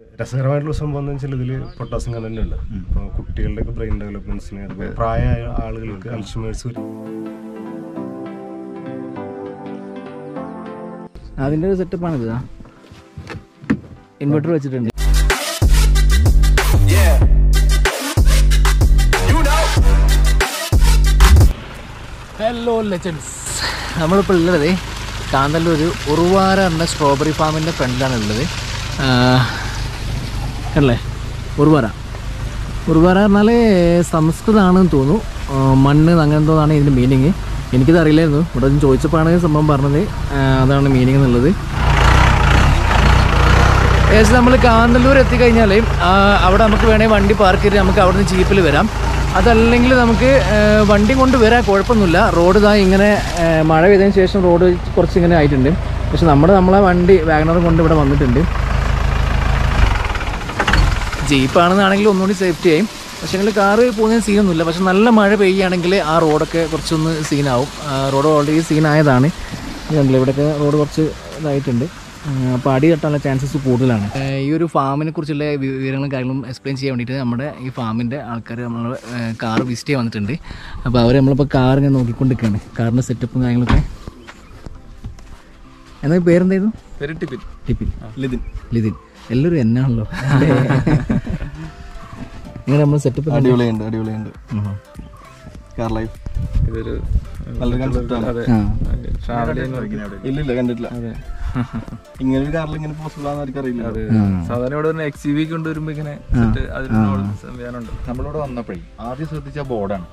രസകരമായിട്ടുള്ള സംഭവം എന്ന് വെച്ചാൽ ഇതിൽ പൊട്ടാസ്യം കണ്ടന്റ് ഉണ്ട് അപ്പോൾ കുട്ടികളുടെ ഒക്കെ ബ്രെയിൻ ഡെവലപ്മെന്റ്സിന് അതുപോലെ പ്രായമായ ആളുകൾക്ക് അൽഷിമേഴ്സ് അതിൻ്റെ ഒരു സെറ്റപ്പാണ് ഇത് ഇൻവെർട്ടർ വെച്ചിട്ടുണ്ട് ഹലോ ലെജൻസ് നമ്മളിപ്പോൾ ഉള്ളത് കാന്തല്ലൂർ ഉറുവാര എന്ന സ്ട്രോബെറി ഫാമിൻ്റെ ഫ്രണ്ടിലാണ് ഉള്ളത് അല്ലേ ഉറുവാര ഉറുവാര പറഞ്ഞാൽ സംസ്കൃതമാണെന്ന് തോന്നുന്നു ആ, മണ്ണ് അങ്ങനെ എന്തോന്നാണ് ഇതിൻ്റെ മീനിങ് എനിക്കിത് അറിയില്ലായിരുന്നു ഇവിടെ ഒന്ന് ചോദിച്ചപ്പോഴാണ് സംഭവം പറഞ്ഞത് ആ, അതാണ് മീനിങ് എന്നുള്ളത് ഏകദേശം നമ്മൾ കാന്തല്ലൂർ എത്തിക്കഴിഞ്ഞാൽ അവിടെ നമുക്ക് വേണമെങ്കിൽ വണ്ടി പാർക്ക് ചെയ്ത് നമുക്ക് അവിടെ നിന്ന് ജീപ്പിൽ വരാം അതല്ലെങ്കിൽ നമുക്ക് ആ, വണ്ടി കൊണ്ട് വരാൻ കുഴപ്പമൊന്നുമില്ല റോഡ് ഇതാ ഇങ്ങനെ ആ, മഴ പെയ്തതിന് ശേഷം റോഡ് കുറച്ച് ഇങ്ങനെ ആയിട്ടുണ്ട് പക്ഷെ നമ്മുടെ നമ്മളെ വണ്ടി വാഗണർ കൊണ്ട് ഇവിടെ വന്നിട്ടുണ്ട് ജീപ്പാണെന്നാണെങ്കിൽ ഒന്നുകൂടി സേഫ്റ്റി ആയും പക്ഷേ നിങ്ങൾ കാറ് പോകുന്നതിന് സീനൊന്നുമില്ല പക്ഷെ നല്ല മഴ പെയ്യുകയാണെങ്കിൽ ആ റോഡൊക്കെ കുറച്ചൊന്ന് സീനാവും റോഡ് ഓൾറെഡി സീനായതാണ് ഇത് കണ്ടില്ലേ ഇവിടെയൊക്കെ റോഡ് കുറച്ച് ഇതായിട്ടുണ്ട് അപ്പോൾ അടി തട്ടാനുള്ള ചാൻസസ് കൂടുതലാണ് ആ, ഈ ഒരു ഫാമിനെ കുറിച്ചുള്ള വി- വിവരങ്ങളും കാര്യങ്ങളും എക്സ്പ്ലെയിൻ ചെയ്യാൻ വേണ്ടിയിട്ട് നമ്മുടെ ഈ ഫാമിൻ്റെ ആൾക്കാർ നമ്മൾ കാർ വിസിറ്റ് ചെയ്യാൻ വന്നിട്ടുണ്ട് അപ്പോൾ അവർ നമ്മളിപ്പോൾ കാർ ഇങ്ങനെ നോക്കിക്കൊണ്ടിരിക്കുകയാണ് കാറിൻ്റെ സെറ്റപ്പും കാര്യങ്ങളൊക്കെ എന്നാ പേരെന്തായിരുന്നു പേര് ടിപ്പിൻ ടിപ്പിൻ ലിതിൻ ലിതിൻ എല്ലാവരും എന്നാണല്ലോ ഇങ്ങനെ നമ്മൾ സെറ്റപ്പ് അടിപൊളിയുണ്ട് അടിപൊളിയുണ്ട് കാർ ലൈഫ് ഇതൊരു നല്ലൊരു കൺസെപ്റ്റാണ് അതെ ട്രാവൽ ഇല്ലില്ല കണ്ടിട്ടില്ല അതെ ഇങ്ങനെ ഒരു കാറിൽ ഇങ്ങനെ പോസിബിൾ ആണെന്ന് അവർക്ക് അറിയില്ല സാധാരണ ഇവിടെ തന്നെ എക്സ് വി കൊണ്ടുവരുമ്പോ ഇങ്ങനെ സെറ്റ് അതിനോട് സംവിധാനമുണ്ട് നമ്മളിവിടെ വന്നപ്പോഴേ ആദ്യം ശ്രദ്ധിച്ച ബോർഡാണ്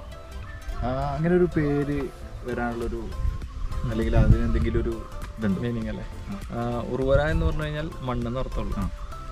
അങ്ങനെ ഒരു പേര് വരാനുള്ളൊരു അല്ലെങ്കിൽ അതിന് എന്തെങ്കിലും ഒരു ഇതുണ്ട് മീനിങ് അല്ലേ ആ, ഉറുവര എന്ന് പറഞ്ഞു കഴിഞ്ഞാൽ മണ്ണെന്ന് അർത്ഥമുള്ളൂ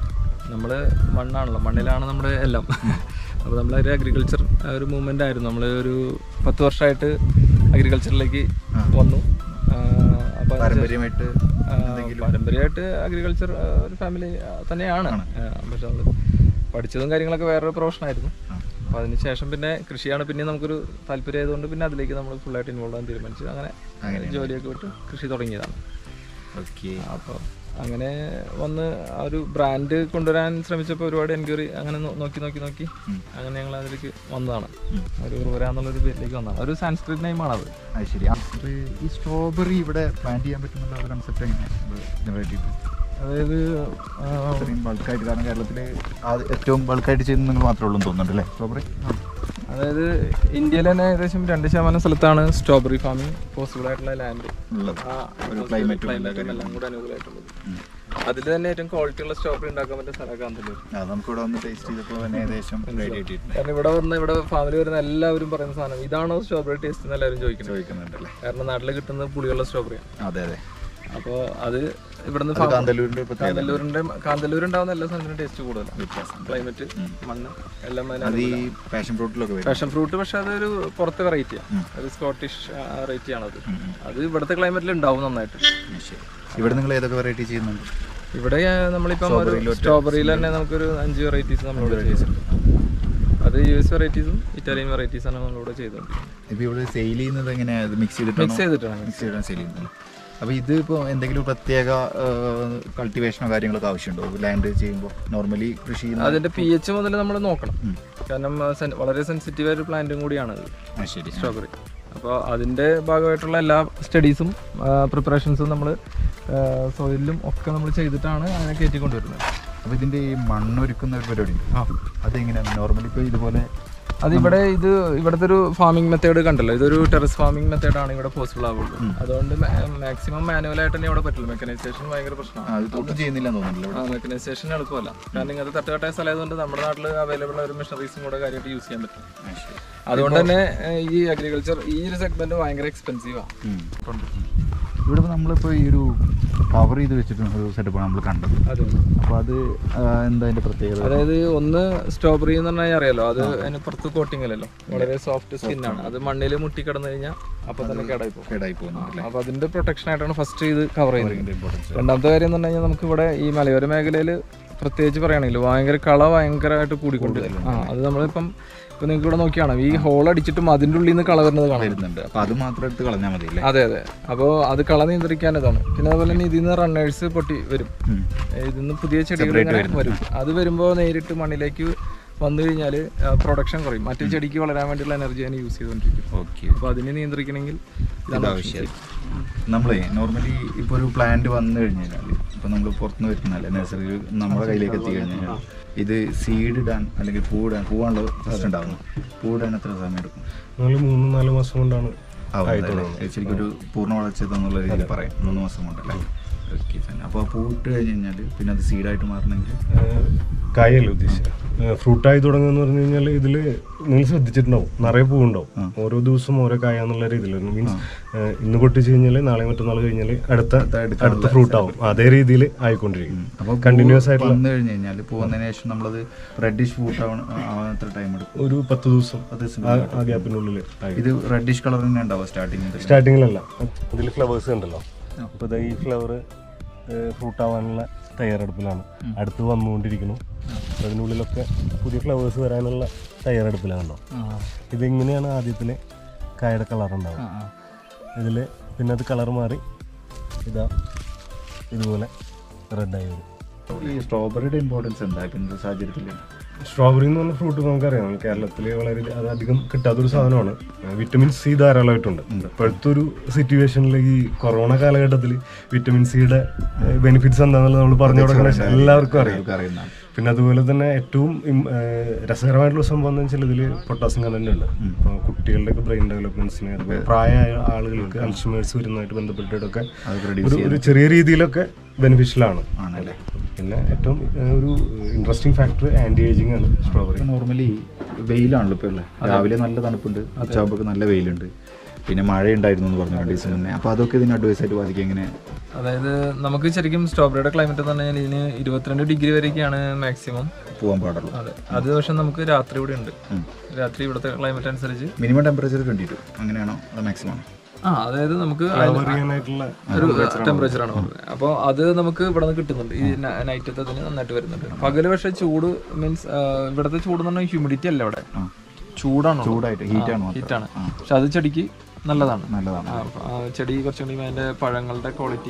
നമ്മള് മണ്ണാണല്ലോ മണ്ണിലാണ് നമ്മുടെ എല്ലാം അപ്പോൾ നമ്മളൊരു അഗ്രികൾച്ചർ ഒരു മൂവ്മെന്റ് ആയിരുന്നു നമ്മൾ ഒരു പത്ത് വർഷമായിട്ട് അഗ്രികൾച്ചറിലേക്ക് വന്നു ആ, അപ്പോൾ അതിന് പാരമ്പര്യമായിട്ട് ആ, പാരമ്പര്യമായിട്ട് അഗ്രികൾച്ചർ ഒരു ഫാമിലി തന്നെയാണ് ആ, പക്ഷെ നമ്മൾ പഠിച്ചതും കാര്യങ്ങളൊക്കെ വേറൊരു പ്രൊഫഷനായിരുന്നു അപ്പോൾ അതിന് ശേഷം പിന്നെ കൃഷിയാണ് പിന്നെ നമുക്കൊരു താല്പര്യം ആയതുകൊണ്ട് പിന്നെ അതിലേക്ക് നമ്മൾ ഫുള്ളായിട്ട് ഇൻവോൾവ് ആകാൻ തീരുമാനിച്ചു അങ്ങനെ ജോലിയൊക്കെ വിട്ട് കൃഷി തുടങ്ങിയതാണ് ഓക്കെ അപ്പോൾ അങ്ങനെ വന്ന് ആ ഒരു ബ്രാൻഡ് കൊണ്ടുവരാൻ ശ്രമിച്ചപ്പോൾ ഒരുപാട് എൻക്വയറി അങ്ങനെ നോ- നോക്കി നോക്കി നോക്കി അങ്ങനെ ഞങ്ങൾ അതിലേക്ക് വന്നതാണ് ഒരു ഉറുവര എന്നുള്ളൊരു പേരിലേക്ക് വന്നതാണ് ഒരു സാൻസ്ക്രിറ്റ് നെയിമാണ് അത് അത് ശരി അപ്പോൾ ഈ സ്ട്രോബെറി ഇവിടെ പ്ലാന്റ് ചെയ്യാൻ പറ്റുന്നുള്ള ഒരു കൺസെപ്റ്റ് എങ്ങനെയാണ് ജനറേറ്റ് ചെയ്തത് അതായത് ആ, ഇത്രയും ബൾക്കായിട്ട് കാരണം കേരളത്തിൽ ഏറ്റവും ബൾക്കായിട്ട് ചെയ്യുന്നത് നിങ്ങൾ മാത്രമേ ഉള്ളൂ എന്ന് തോന്നുന്നുണ്ട് അല്ലേ സ്ട്രോബെറി അതായത് ഇന്ത്യയിൽ തന്നെ ഏകദേശം രണ്ട് ശതമാനം സ്ഥലത്താണ് സ്ട്രോബെറി ഫാമിംഗ് പോസിബിൾ ആയിട്ടുള്ള ലാൻഡ് ഉള്ളത് ആ ഒരു ക്ലൈമറ്റും ക്ലൈമറ്റും എല്ലാം കൂടെ അനുകൂലമായിട്ടുള്ളത് അതിൽ തന്നെ ഏറ്റവും ക്വാളിറ്റി ഉള്ള സ്ട്രോബെറി ഉണ്ടാക്കാൻ പറ്റുന്ന സ്ഥലമൊക്കെ കാന്തല്ലൂർ അത് നമുക്ക് ഇവിടെ വന്ന് ടേസ്റ്റ് ചെയ്തപ്പോൾ തന്നെ ഏകദേശം റെഡി ആയിട്ടുണ്ട് കാരണം ഇവിടെ വന്ന് ഇവിടെ ഫാമിലി വരുന്ന എല്ലാവരും പറയുന്ന സാധനം ഇതാണോ സ്ട്രോബെറി ടേസ്റ്റ് എന്ന് എല്ലാവരും ചോദിക്കുന്നത് ചോദിക്കുന്നുണ്ടല്ലേ കാരണം നാട്ടിൽ കിട്ടുന്നത് പുളിയുള്ള സ്ട്രോബെറിയാണ് അതെ അതെ അപ്പോൾ അത് ഇവിടുന്ന് അത് കാന്തല്ലൂരിൻ്റെ ഒരു പ്രത്യേകത കാന്തല്ലൂരിന്റെ കാന്തല്ലൂർ ഉണ്ടാവുന്ന എല്ലാ സാധനത്തിനും ടേസ്റ്റ് കൂടുതലാണ് ക്ലൈമറ്റ് മണ്ണ് എല്ലാം അത് ഈ പാഷൻ ഫ്രൂട്ടിലൊക്കെ വരും പാഷൻ ഫ്രൂട്ട് പക്ഷെ അതൊരു പുറത്തെ വെറൈറ്റിയാണ് ഒരു സ്കോട്ടിഷ് വെറൈറ്റി ആണത് അത് ഇവിടുത്തെ ക്ലൈമറ്റിൽ ഉണ്ടാവും നന്നായിട്ട് ശരി ഇവിടെ നിങ്ങൾ ഏതൊക്കെ വെറൈറ്റി ചെയ്യുന്നുണ്ട് ഇവിടെ ആ, നമ്മളിപ്പം ഒരു സ്ട്രോബെറിയിൽ തന്നെ നമുക്കൊരു അഞ്ച് വെറൈറ്റീസ് നമ്മളിവിടെ ചെയ്തിട്ടുണ്ട് അത് യു എസ് വെറൈറ്റീസും ഇറ്റാലിയൻ വെറൈറ്റീസാണ് നമ്മളിവിടെ ചെയ്തുകൊണ്ടിരിക്കുന്നത് ഇപ്പോൾ ഇവിടെ സെയിൽ ചെയ്യുന്നത് എങ്ങനെയാണ് മിക്സ് ചെയ്തിട്ടാണോ മിക്സ് ചെയ്തിട്ടാണ് മിക്സ് ചെയ്താണ് സെയിൽ ചെയ്യുന്നത് അപ്പോൾ ഇത് ഇപ്പോൾ എന്തെങ്കിലും പ്രത്യേക കൾട്ടിവേഷനോ കാര്യങ്ങളൊക്കെ ആവശ്യമുണ്ടോ ലാൻഡ് ചെയ്യുമ്പോൾ നോർമലി കൃഷി ചെയ്യുന്ന അതിന്റെ പി എച്ച് മുതൽ നമ്മൾ നോക്കണം കാരണം ആ, sen- വളരെ സെൻസിറ്റീവ് ആയ ഒരു പ്ലാന്റും കൂടിയാണ് അത് ആ ശരി സ്ട്രോബെറി അപ്പോൾ അതിൻ്റെ ഭാഗമായിട്ടുള്ള എല്ലാ സ്റ്റഡീസും പ്രിപ്പറേഷൻസും നമ്മൾ സോയിലും ഒക്കെ നമ്മൾ ചെയ്തിട്ടാണ് അതിനെ കയറ്റി കൊണ്ടുവരുന്നത് അപ്പോൾ ഇതിൻ്റെ ഈ മണ്ണൊരുക്കുന്ന ഒരു പരിപാടി അതെങ്ങനെയാണ് നോർമലി ഇപ്പോൾ ഇതുപോലെ അത് ഇവിടെ ഇത് ഇവിടുത്തെ ഒരു ഫാമിംഗ് മെത്തേഡ് കണ്ടല്ലോ ഇതൊരു ടെറസ് ഫാമിംഗ് മെത്തേഡാണ് ഇവിടെ പോസിബിൾ ആവുള്ളൂ അതുകൊണ്ട് മാക്സിമം മാനുവലായിട്ട് തന്നെ ഇവിടെ പറ്റില്ല മെക്കനൈസേഷൻ ഭയങ്കര പ്രശ്നമാണ് ആ, ഇത് ഒട്ടും ചെയ്യുന്നില്ല എന്ന് തോന്നുന്നില്ല ആ മെക്കനൈസേഷൻ എളുപ്പമല്ല കാരണം ഇങ്ങനത്തെ തട്ടുകട്ടായ സ്ഥലമായതുകൊണ്ട് നമ്മുടെ നാട്ടിൽ അവൈലബിൾ ഒരു മെഷീനറീസും കൂടെ കാര്യമായിട്ട് യൂസ് ചെയ്യാൻ പറ്റും അതുകൊണ്ട് തന്നെ ഏഹ്, ഈ അഗ്രികൾച്ചർ ഈ ഒരു സെഗ്മെന്റ് ഭയങ്കര എക്സ്പെൻസീവാണ് ഇവിടെ ഇപ്പോൾ നമ്മളിപ്പോൾ ഈ ഒരു കവർ ചെയ്ത് വെച്ചിട്ടുള്ള ഒരു സെറ്റപ്പാണ് നമ്മൾ കണ്ടത് അതെ അപ്പോൾ അത് ആ, എന്താ അതിൻ്റെ പ്രത്യേകത അതായത് ഒന്ന് സ്ട്രോബെറി എന്ന് പറഞ്ഞാൽ അറിയാലോ അത് അതിന് പുറത്ത് കോട്ടിംഗ് അല്ലല്ലോ വളരെ സോഫ്റ്റ് സ്കിൻ ആണ് അത് മണ്ണിൽ മുട്ടി കിടന്നു കഴിഞ്ഞാൽ അപ്പൊ തന്നെ കേടായി പോകും കേടായി പോകുന്നു അപ്പൊ അതിന്റെ പ്രൊട്ടക്ഷൻ ആയിട്ടാണ് ഫസ്റ്റ് ഇത് കവർ ചെയ്യുന്നത് രണ്ടാമത്തെ കാര്യം എന്ന് പറഞ്ഞു കഴിഞ്ഞാൽ നമുക്ക് ഇവിടെ ഈ മലയോര മേഖലയിൽ പ്രത്യേകിച്ച് പറയുകയാണെങ്കിൽ ഭയങ്കര കള ഭയങ്കരമായിട്ട് കൂടിക്കൊണ്ട് ആ അത് നമ്മളിപ്പം ഇപ്പൊ നിങ്ങൾക്ക് ഇവിടെ നോക്കിയാണ് ഈ ഹോൾ അടിച്ചിട്ടും അതിന്റെ ഉള്ളിൽ നിന്ന് കള വരുന്നത് കാണാം വരുന്നുണ്ട് അപ്പൊ അത് മാത്രം എടുത്ത് കളഞ്ഞാൽ മതി അല്ലേ അതെ അതെ അപ്പോൾ അത് കള നിയന്ത്രിക്കാൻ ഇതാണ് പിന്നെ അതുപോലെ തന്നെ ഇതിൽ നിന്ന് റണ്ണേഴ്സ് പൊട്ടി വരും ഉം. ഇതിൽ നിന്ന് പുതിയ ചെടികൾ ഇങ്ങനെ വരും അത് വരുമ്പോൾ നേരിട്ട് മണ്ണിലേക്ക് വന്നു കഴിഞ്ഞാൽ പ്രൊഡക്ഷൻ കുറയും മറ്റേ ചെടിക്ക് വളരാൻ വേണ്ടിയുള്ള എനർജി ആണ് യൂസ് ചെയ്തുകൊണ്ടിരിക്കും ഓക്കെ അപ്പോൾ അതിനെ നിയന്ത്രിക്കണമെങ്കിൽ ഇതാണ് ആവശ്യമായി നമ്മളെ നോർമലി ഇപ്പൊ ഒരു പ്ലാന്റ് വന്നു കഴിഞ്ഞാൽ ഇപ്പൊ നമ്മൾ പുറത്തുനിന്ന് വരുന്നല്ലേ നഴ്സറിയിൽ നമ്മുടെ കയ്യിലേക്ക് എത്തി കഴിഞ്ഞാൽ ഇത് സീഡ് ഇടാൻ അല്ലെങ്കിൽ പൂവിടാൻ പൂവാണല്ലോ ഫസ്റ്റ് ഉണ്ടാവുന്നത് പൂവിടാൻ എത്ര സമയം എടുക്കും ഞങ്ങൾ മൂന്ന് നാല് മാസം കൊണ്ടാണ് ആവുന്നത് അല്ലേ? ശരിക്കും ഒരു പൂർണ്ണ വളർച്ച എന്നുള്ള രീതിയിൽ പറയാം മൂന്ന് മാസം കൊണ്ടല്ലേ ഓക്കെ അപ്പോൾ പൂവിട്ട് കഴിഞ്ഞ് കഴിഞ്ഞാൽ പിന്നെ അത് സീഡായിട്ട് മാറണമെങ്കിൽ കായല്ല ഉദ്ദേശിച്ചത് ഫ്രൂട്ട് ആയി തുടങ്ങുന്ന പറഞ്ഞു കഴിഞ്ഞാൽ ഇതിൽ നിങ്ങൾ ശ്രദ്ധിച്ചിട്ടുണ്ടാവും നിറയെ പൂവുണ്ടാവും ഓരോ ദിവസം ഓരോ കായ എന്നുള്ള രീതിയിൽ മീൻസ് ഇന്ന് പൊട്ടിച്ച് കഴിഞ്ഞാൽ നാളെ മറ്റന്നാൾ കഴിഞ്ഞാൽ അടുത്ത അടുത്ത ഫ്രൂട്ട് ആവും അതേ രീതിയിൽ ആയിക്കൊണ്ടിരിക്കും അപ്പോൾ കണ്ടിന്യൂസ് ആയിട്ടുള്ള വന്നു കഴിഞ്ഞ് കഴിഞ്ഞാൽ പോകുന്നതിന് ശേഷം നമ്മളത് റെഡിഷ് ഫ്രൂട്ട് ആവാൻ ആവാൻ എത്ര ടൈം എടുക്കും ഒരു പത്ത് ദിവസം ആ- ആ ഗ്യാപ്പിനുള്ളിൽ ആയി ഇത് റെഡിഷ് കളർ തന്നെ ഉണ്ടാവും സ്റ്റാർട്ടിങ് സ്റ്റാർട്ടിങ്ങിലല്ല ഇതിൽ ഫ്ലവേഴ്സ് ഉണ്ടല്ലോ അപ്പോൾ ഈ ഫ്ലവർ ഫ്രൂട്ട് ആവാനുള്ള തയ്യാറെടുപ്പിലാണ് അടുത്ത് വന്നുകൊണ്ടിരിക്കുന്നു അപ്പോൾ അതിനുള്ളിലൊക്കെ പുതിയ ഫ്ലവേഴ്സ് വരാനുള്ള തയ്യാറെടുപ്പിലാണല്ലോ ഇതിങ്ങനെയാണ് ആദ്യത്തിലെ കായയുടെ കളർ ഉണ്ടാവുക ഇതിൽ പിന്നെ അത് കളർ മാറി ഇതാ ഇതുപോലെ റെഡായി വരും ഈ സ്ട്രോബെറിയുടെ ഇമ്പോർട്ടൻസ് എന്താ ഇപ്പോഴത്തെ സാഹചര്യത്തിൽ സ്ട്രോബെറി എന്ന് പറഞ്ഞ ഫ്രൂട്ട് നമുക്കറിയാം കേരളത്തിൽ വളരെ അത് അധികം കിട്ടാത്തൊരു സാധനമാണ് വിറ്റമിൻ സി ധാരാളമായിട്ടുണ്ട് ഇപ്പോഴത്തെ ഒരു സിറ്റുവേഷനിൽ ഈ കൊറോണ കാലഘട്ടത്തിൽ വിറ്റമിൻ സിയുടെ ബെനിഫിറ്റ്സ് എന്താണെന്നുള്ളത് നമ്മൾ പറഞ്ഞു കൊടുക്കുന്ന എല്ലാവർക്കും അറിയാം അറിയുന്നതാണ് പിന്നെ അതുപോലെ തന്നെ ഏറ്റവും ഇം- ഏഹ് രസകരമായിട്ടുള്ള സംഭവം എന്ന് വെച്ചാൽ ഇതിൽ പൊട്ടാസ്യം കണ്ടന്റ് ഉണ്ട് അപ്പോൾ കുട്ടികളുടെയൊക്കെ ബ്രെയിൻ ഡെവലപ്മെന്റ്സിന് അതുപോലെ പ്രായമായ ആളുകൾക്ക് അൽഷിമേഴ്സ് വരുന്നതായിട്ട് ബന്ധപ്പെട്ടിട്ടൊക്കെ അത് ഒരു ഒരു ചെറിയ രീതിയിലൊക്കെ ബെനിഫിഷ്യൽ ആണ് ആണല്ലേ പിന്നെ ഏറ്റവും ഏഹ്, ഒരു ഇൻട്രസ്റ്റിംഗ് ഫാക്ടർ ആന്റി ഏജിങ് ആണ് സ്ട്രോബെറി നോർമലി വെയിലാണല്ലോ ഇപ്പോൾ ഉള്ളത് രാവിലെ നല്ല തണുപ്പുണ്ട് ഉച്ചയാകുമ്പോൾ നല്ല വെയിലുണ്ട് പിന്നെ മഴ ഉണ്ടായിരുന്നു എന്ന് പറഞ്ഞു രണ്ട് ദിവസം മുന്നേ അപ്പോൾ അതൊക്കെ ഇതിന് അഡ്വൈസ് ആയിട്ട് ബാധിക്കുക എങ്ങനെ അതായത് നമുക്ക് ശരിക്കും സ്ട്രോബെറിയുടെ ക്ലൈമറ്റ് എന്ന് പറഞ്ഞാൽ ഇതിന് ഇരുപത്തിരണ്ട് ഡിഗ്രി വരെയൊക്കെയാണ് മാക്സിമം പോകാൻ പാടുള്ളൂ അതെ അത് പക്ഷെ നമുക്ക് രാത്രി ഇവിടെ ഉണ്ട് രാത്രി ഇവിടുത്തെ ക്ലൈമറ്റ് അനുസരിച്ച് മിനിമം ടെമ്പറേച്ചർ ട്വൻറ്റി ടു അങ്ങനെയാണോ അത് മാക്സിമം ആ അതായത് നമുക്ക് ചെയ്യാനായിട്ടുള്ള ഒരു ടെമ്പറേച്ചർ ആണ് പറഞ്ഞത് അപ്പോൾ അത് നമുക്ക് ഇവിടെ നിന്ന് കിട്ടുന്നുണ്ട് ഈ നൈറ്റത്തെ അതിന് നന്നായിട്ട് വരുന്നുണ്ട് പകല് പക്ഷെ ചൂട് മീൻസ് ഇവിടുത്തെ ചൂട് എന്ന് പറഞ്ഞാൽ ഹ്യൂമിഡിറ്റി അല്ല ഇവിടെ ചൂടാണ് ചൂടായിട്ട് ഹീറ്റ് ആണോ ഹീറ്റാണ് പക്ഷെ അത് ചെടിക്ക് നല്ലതാണ് നല്ലതാണ് ആ, ആ, ചെടി കുറച്ചും കൂടി അതിന്റെ പഴങ്ങളുടെ ക്വാളിറ്റി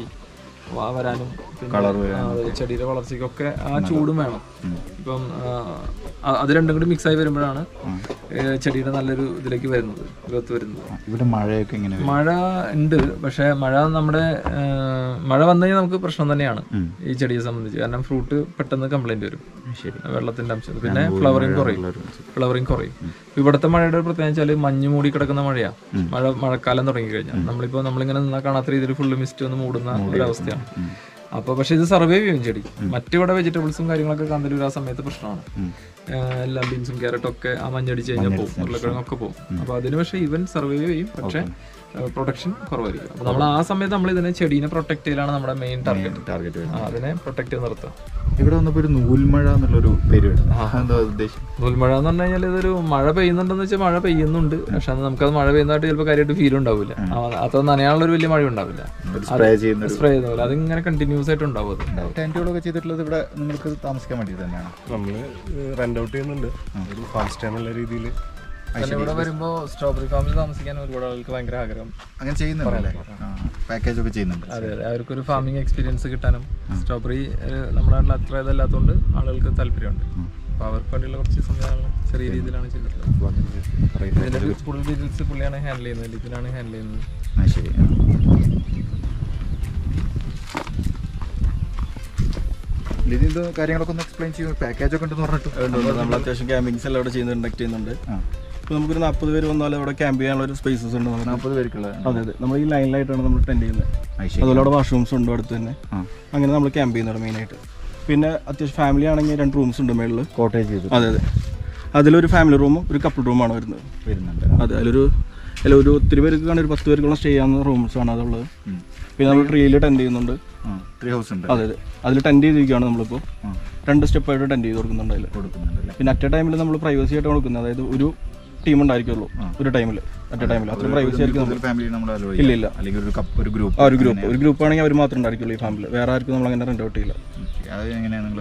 വരാനും പിന്നെ, Colour ആ, അതെ, ചെടിയുടെ വളർച്ചയ്ക്കൊക്കെ ആ ചൂടും വേണം ഇപ്പം ആ, ആ- അത് രണ്ടും കൂടി മിക്സ് ആയി വരുമ്പോഴാണ് ഏ, ചെടിയുടെ നല്ലൊരു ഇതിലേക്ക് വരുന്നത് ഗ്രോത്ത് വരുന്നത് ഇവിടെ മഴയൊക്കെ എങ്ങനെ വരും? മഴ ഉണ്ട് പക്ഷെ മഴ നമ്മുടെ ആ, മഴ വന്നു കഴിഞ്ഞാൽ നമുക്ക് പ്രശ്നം തന്നെയാണ് ഈ ചെടിയെ സംബന്ധിച്ച് കാരണം ഫ്രൂട്ട് പെട്ടെന്ന് കംപ്ലൈന്റ് വരും ശരി വെള്ളത്തിന്റെ അംശം പിന്നെ ഫ്ലവറിങ് കുറയും ഫ്ലവറിങ് കുറയും ഇവിടുത്തെ മഴയുടെ ഒരു പ്രത്യേകത വെച്ചാൽ മഞ്ഞ് മൂടി കിടക്കുന്ന മഴയാ മഴ മഴക്കാലം തുടങ്ങി കഴിഞ്ഞാൽ നമ്മളിപ്പോ നമ്മളിങ്ങനെ നിന്നാ കാണാത്ത രീതിയിൽ ഫുള്ള് മിസ്റ്റ് ഒന്ന് മൂടുന്ന ഒരു അവസ്ഥയാണ് അപ്പൊ പക്ഷെ ഇത് സർവൈവ് ചെയ്യും ചെടി മറ്റിവിടെ വെജിറ്റബിൾസും കാര്യങ്ങളൊക്കെ കന്തലൂർ ആ സമയത്ത് പ്രശ്നമാണ് ഏഹ് എല്ലാം ബീൻസും ക്യാരറ്റും ഒക്കെ ആ മഞ്ഞടിച്ച് കഴിഞ്ഞാൽ പോകും ഉരുളക്കിഴങ്ങൊക്കെ പോകും അപ്പൊ അതിന് പക്ഷെ ഇവൻ സർവൈവ് ചെയ്യും പക്ഷെ പ്രൊട്ടക്ഷൻ കുറവായിരിക്കും അപ്പൊ നമ്മൾ ആ സമയത്ത് നമ്മൾ ഇതിനെ ചെടീനെ പ്രൊട്ടക്ട് ചെയ്യലാണ് നമ്മുടെ മെയിൻ ടാർഗറ്റ് ടാർഗറ്റ് വരും അതിനെ പ്രൊട്ടക്ട് ചെയ്ത് നിർത്തുക ഇവിടെ വന്നപ്പോൾ ഒരു നൂൽമഴ എന്നുള്ളൊരു പേര് വരും എന്താ ഉദ്ദേശം നൂൽമഴ എന്ന് പറഞ്ഞു കഴിഞ്ഞാൽ ഇതൊരു മഴ പെയ്യുന്നുണ്ടെന്ന് വെച്ചാൽ മഴ പെയ്യുന്നുണ്ട് പക്ഷെ അത് നമുക്കത് മഴ പെയ്യുന്നതായിട്ട് ചിലപ്പോൾ കാര്യമായിട്ട് ഫീൽ ഉണ്ടാവില്ല അത് നനയാനുള്ള ഒരു വലിയ മഴ ഉണ്ടാവില്ല സ്പ്രേ ചെയ്യുന്ന സ്പ്രേ ചെയ്ത പോലെ അതിങ്ങനെ കണ്ടിന്യൂസ് ആയിട്ട് ഉണ്ടാവും അത് ടെൻറ്റുകളൊക്കെ ചെയ്തിട്ടുള്ളത് ഇവിടെ നിങ്ങൾക്ക് താമസിക്കാൻ വേണ്ടി തന്നെയാണ് നമ്മൾ റെന്റ് ഔട്ട് ചെയ്യുന്നുണ്ട് ഒരു ഫാം സ്റ്റേ എന്നുള്ള രീതിയിൽ പിന്നെ ഇവിടെ വരുമ്പോൾ സ്ട്രോബെറി ഫാമിൽ താമസിക്കാൻ ഒരുപാട് ആൾക്ക് ഭയങ്കര ആഗ്രഹം അങ്ങനെ ചെയ്യുന്നുണ്ടല്ലേ പാക്കേജ് ഒക്കെ ചെയ്യുന്നുണ്ട് അതെ അതെ അവർക്കൊരു ഫാമിംഗ് എക്സ്പീരിയൻസ് കിട്ടാനും സ്ട്രോബെറി നമ്മുടെ നാട്ടിൽ അത്ര ഇതല്ലാത്തതുകൊണ്ട് ആളുകൾക്ക് താല്പര്യമുണ്ട് അപ്പോൾ അവർക്ക് വേണ്ടിയുള്ള കുറച്ച് സംവിധാനങ്ങൾ ചെറിയ രീതിയിലാണ് ചെയ്തിട്ടുള്ളത് ഇതിന്റെ ഫുൾ ഡീറ്റെയിൽസ് പുള്ളിയാണ് ഹാൻഡിൽ ചെയ്യുന്നത് ലിപിനാണ് ഹാൻഡിൽ ചെയ്യുന്നത് ആ ശരി ആ. ഇതിന്റെ കാര്യങ്ങളൊക്കെ ഒന്ന് എക്സ്പ്ലെയിൻ ചെയ്യും പാക്കേജ് ഒക്കെ ഉണ്ടെന്ന് പറഞ്ഞിട്ട് നമ്മൾ അത്യാവശ്യം ക്യാമ്പിങ്സ് എല്ലാം ഇവിടെ ചെയ്യുന്നത് കണ്ടക്ട് ചെയ്യുന്നുണ്ട് ആ. ഇപ്പോൾ നമുക്കൊരു നാൽപ്പത് പേര് വന്നാൽ അവിടെ ക്യാമ്പ് ചെയ്യാനുള്ള ഒരു സ്പേസസ് ഉണ്ട് നമുക്ക് നാൽപ്പത് പേർക്കുള്ള അതെ അതെ നമ്മൾ ഈ ലൈനിലായിട്ടാണ് നമ്മൾ ടെൻഡ് ചെയ്യുന്നത് അത് ശരി അതുപോലെ അവിടെ വാഷ്റൂംസ് ഉണ്ട് അടുത്ത് തന്നെ ആ. അങ്ങനെ നമ്മൾ ക്യാമ്പ് ചെയ്യുന്നത് മെയിനായിട്ട് പിന്നെ അത്യാവശ്യം ഫാമിലി ആണെങ്കിൽ രണ്ട് റൂംസ് ഉണ്ട് മേളിൽ കോട്ടേജ് ചെയ്ത് അതെ അതെ അതിലൊരു ഫാമിലി റൂമും ഒരു കപ്പിൾ റൂമാണ് വരുന്നത് വരുന്നുണ്ട് അതെ അതിലൊരു അല്ല ഒരു ഒത്തിരി പേർക്ക് കാണാൻ ഒരു പത്ത് പേർക്കുള്ള സ്റ്റേ ചെയ്യാവുന്ന റൂംസ് ആണ് അതുള്ളത് ഉം. പിന്നെ നമ്മൾ ട്രീയിൽ ടെൻഡ് ചെയ്യുന്നുണ്ട് ആ ട്രീ ഹൗസ് ഉണ്ട് അതെ അതെ അതിൽ ടെൻഡ് ചെയ്തിരിക്കുകയാണ് നമ്മളിപ്പോൾ ആ. രണ്ട് സ്റ്റെപ്പായിട്ട് ടെൻഡ് ചെയ്ത് കൊടുക്കുന്നുണ്ട് അതിൽ കൊടുക്കുന്നുണ്ടല്ലേ പിന്നെ അറ്റ് എ ടൈമിൽ നമ്മൾ പ്രൈവസി ആയിട്ട് കൊടുക്കുന്നത് അതായത് ഒരു ടീം ഉണ്ടായിരിക്കുള്ളൂ ഒരു ടൈമിൽ അറ്റ് എ ടൈമിൽ അത്ര പ്രൈവസി ആയിരിക്കും നമ്മൾ ഫാമിലി നമ്മൾ അലോ ഇല്ല, ഇല്ല. അല്ലെങ്കിൽ ഒരു കപ്പ് ഒരു ഗ്രൂപ്പ് ആ ഒരു ഗ്രൂപ്പ് ഒരു ഗ്രൂപ്പ് ആണെങ്കിൽ അവർ മാത്രം ഉണ്ടായിരിക്കുള്ളൂ ഈ ഫാമിൽ വേറെ ആർക്കും നമ്മൾ അങ്ങനെ റെന്റ് ഔട്ട് ചെയ്യില്ല അത് എങ്ങനെയാണ് നിങ്ങൾ